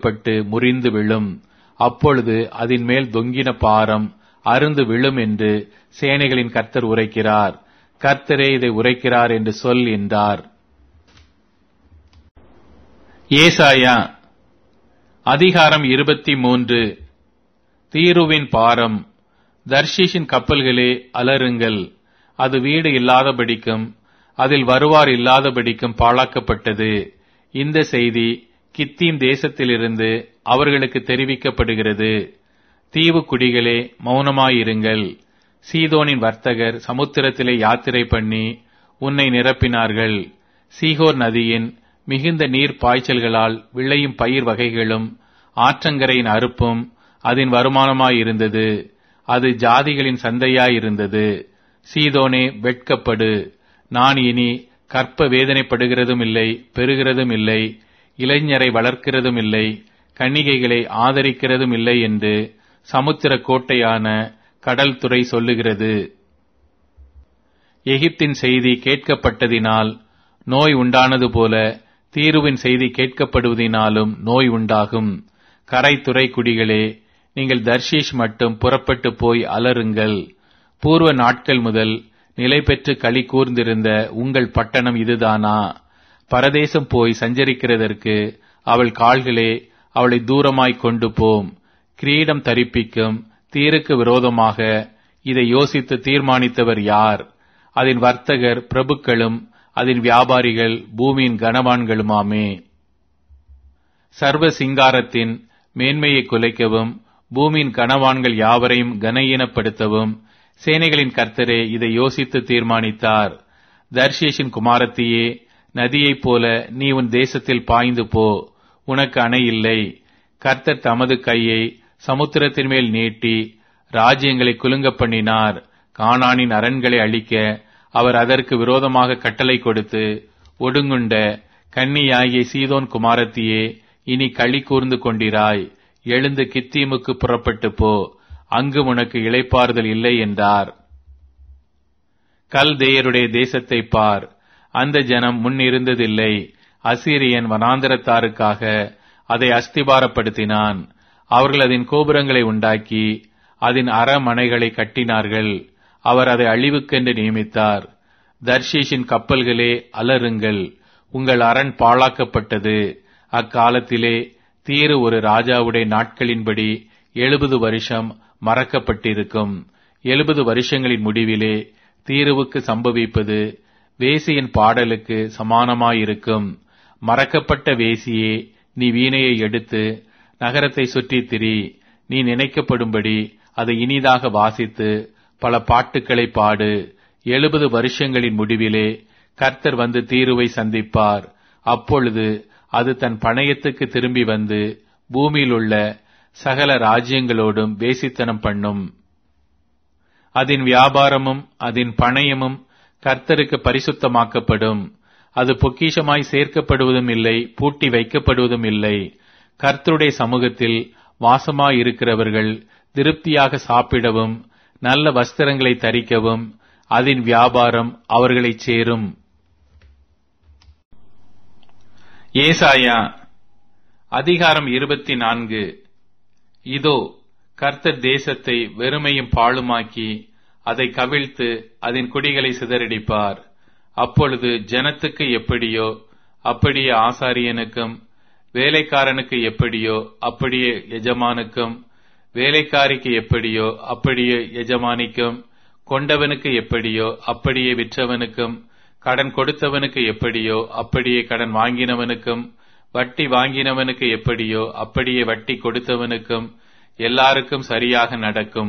அறுக்கப்பட்டு முறிந்து விழும் அப்பொழுது அதன் மேல் தொங்கின பாரம் அருந்து விழும் என்று சேனைகளின் கர்த்தர் உரைக்கிறார் கர்த்தரே இதை உரைக்கிறார் என்று சொல் என்றார் ஏசாயா அதிகாரம் இருபத்தி மூன்று தீருவின் பாரம் தர்ஷீஷின் கப்பல்களே அலருங்கள் அது வீடு இல்லாதபடிக்கும் அதில் வருவார் இல்லாதபடிக்கும் பாழாக்கப்பட்டது இந்த செய்தி கித்தீம் தேசத்திலிருந்து அவர்களுக்கு தெரிவிக்கப்படுகிறது தீவு குடிகளே மௌனமாயிருங்கள் சீதோனின் வர்த்தகர் சமுத்திரத்திலே யாத்திரை பண்ணி உன்னை நிரப்பினார்கள் சீகோர் நதியின் மிகுந்த நீர் பாய்ச்சல்களால் விளையும் பயிர் வகைகளும் ஆற்றங்கரையின் அறுப்பும் அதன் வருமானமாயிருந்தது அது ஜாதிகளின் சந்தையாயிருந்தது சீதோனே வெட்கப்படு நான் இனி கற்ப வேதனைப்படுகிறதும் இல்லை பெறுகிறதும் இல்லை இளைஞரை வளர்க்கிறதும் இல்லை கன்னிகைகளை ஆதரிக்கிறதும் இல்லை என்று சமுத்திர கோட்டையான கடல் துறை சொல்லுகிறது எகிப்தின் செய்தி கேட்கப்பட்டதினால் நோய் உண்டானது போல தீருவின் செய்தி கேட்கப்படுவதினாலும் நோய் உண்டாகும் கரைத்துறை குடிகளே நீங்கள் தர்ஷீஷ் மட்டும் புறப்பட்டு போய் அலருங்கள் பூர்வ நாட்கள் முதல் நிலை பெற்று களி கூர்ந்திருந்த உங்கள் பட்டணம் இதுதானா பரதேசம் போய் சஞ்சரிக்கிறதற்கு அவள் கால்களே அவளை தூரமாய் கொண்டு போம் கிரீடம் தரிப்பிக்கும் தீருக்கு விரோதமாக இதை யோசித்து தீர்மானித்தவர் யார் அதன் வர்த்தகர் பிரபுக்களும் அதன் வியாபாரிகள் பூமியின் கனவான்களுமாமே சர்வ சிங்காரத்தின் மேன்மையை குலைக்கவும் பூமியின் கனவான்கள் யாவரையும் கனஈனப்படுத்தவும் சேனைகளின் கர்த்தரே இதை யோசித்து தீர்மானித்தார் தர்ஷேஷின் குமாரத்தியே நதியைப் போல நீ உன் தேசத்தில் பாய்ந்து போ உனக்கு அணை இல்லை கர்த்தர் தமது கையை சமுத்திரத்தின் மேல் நீட்டி ராஜ்யங்களை குலுங்க பண்ணினார் கானானின் அரண்களை அழிக்க அவர் அதற்கு விரோதமாக கட்டளை கொடுத்து ஒடுங்குண்ட கன்னியாகிய சீதோன் குமாரத்தியே இனி களி கூர்ந்து கொண்டிராய் எழுந்து கித்தீமுக்கு புறப்பட்டு போ அங்கு உனக்கு இளைப்பாறுதல் இல்லை என்றார் கல்தேயருடைய தேசத்தை பார் அந்த ஜனம் முன் இருந்ததில்லை அசீரியன் வனாந்தரத்தாருக்காக அதை அஸ்திபாரப்படுத்தினான் அவர்கள் அதன் கோபுரங்களை உண்டாக்கி அதன் அறமனைகளை கட்டினார்கள் அவர் அதை அழிவுக்கென்று நியமித்தார் தர்ஷீஷின் கப்பல்களே அலருங்கள் உங்கள் அரண் பாழாக்கப்பட்டது அக்காலத்திலே தீரு ஒரு ராஜாவுடைய நாட்களின்படி எழுபது வருஷம் மறக்கப்பட்டிருக்கும் எழுபது வருஷங்களின் முடிவிலே தீருவுக்கு சம்பவிப்பது வேசியின் பாடலுக்கு சமானமாயிருக்கும் மறக்கப்பட்ட வேசியே நீ வீணையை எடுத்து நகரத்தை சுற்றித் திரி நீ நினைக்கப்படும்படி அதை இனிதாக வாசித்து பல பாட்டுக்களை பாடு எழுபது வருஷங்களின் முடிவிலே கர்த்தர் வந்து தீருவை சந்திப்பார் அப்பொழுது அது தன் பணயத்துக்கு திரும்பி வந்து பூமியில் உள்ள சகல ராஜ்யங்களோடும் வேசித்தனம் பண்ணும் அதன் வியாபாரமும் அதன் பணயமும் கர்த்தருக்கு பரிசுத்தமாக்கப்படும் அது பொக்கிஷமாய் சேர்க்கப்படுவதும் இல்லை பூட்டி வைக்கப்படுவதும் இல்லை கர்த்தருடைய சமூகத்தில் வாசமாயிருக்கிறவர்கள் திருப்தியாக சாப்பிடவும் நல்ல வஸ்திரங்களை தரிக்கவும் அதன் வியாபாரம் அவர்களைச் சேரும் ஏசாயா அதிகாரம் இருபத்தி நான்கு இதோ கர்த்தர் தேசத்தை வெறுமையும் பாழுமாக்கி அதை கவிழ்த்து அதன் குடிகளை சிதறடிப்பார் அப்பொழுது ஜனத்துக்கு எப்படியோ அப்படியே ஆசாரியனுக்கும் வேலைக்காரனுக்கு எப்படியோ அப்படியே எஜமானுக்கும் வேலைக்காரிக்கு எப்படியோ அப்படியே எஜமானிக்கும் கொண்டவனுக்கு எப்படியோ அப்படியே விற்றவனுக்கும் கடன் கொடுத்தவனுக்கு எப்படியோ அப்படியே கடன் வாங்கினவனுக்கும் வட்டி வாங்கினவனுக்கு எப்படியோ அப்படியே வட்டி கொடுத்தவனுக்கும் எல்லாருக்கும் சரியாக நடக்கும்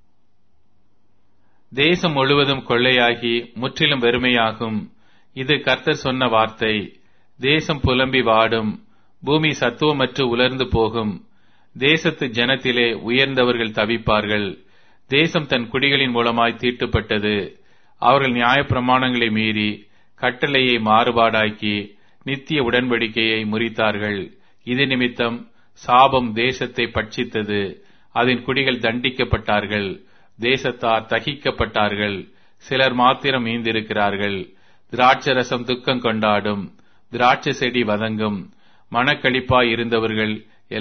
தேசம் முழுவதும் கொள்ளையாகி முற்றிலும் வெறுமையாகும் இது கர்த்தர் சொன்ன வார்த்தை தேசம் புலம்பி வாடும் பூமி சத்துவமற்று உலர்ந்து போகும் தேசத்து ஜனத்திலே உயர்ந்தவர்கள் தவிப்பார்கள் தேசம் தன் குடிகளின் மூலமாய் தீட்டுப்பட்டது அவர்கள் நியாயப்பிரமாணங்களை மீறி கட்டளையை மாறுபாடாக்கி நித்திய உடன்படிக்கையை முறித்தார்கள் இது நிமித்தம் சாபம் தேசத்தை பட்சித்தது அதன் குடிகள் தண்டிக்கப்பட்டார்கள் தேசத்தார் தகிக்கப்பட்டார்கள் சிலர் மாத்திரம் மீந்திருக்கிறார்கள் திராட்சரசம் துக்கம் கொண்டாடும் திராட்சை செடி வதங்கும் மனக்களிப்பாய் இருந்தவர்கள்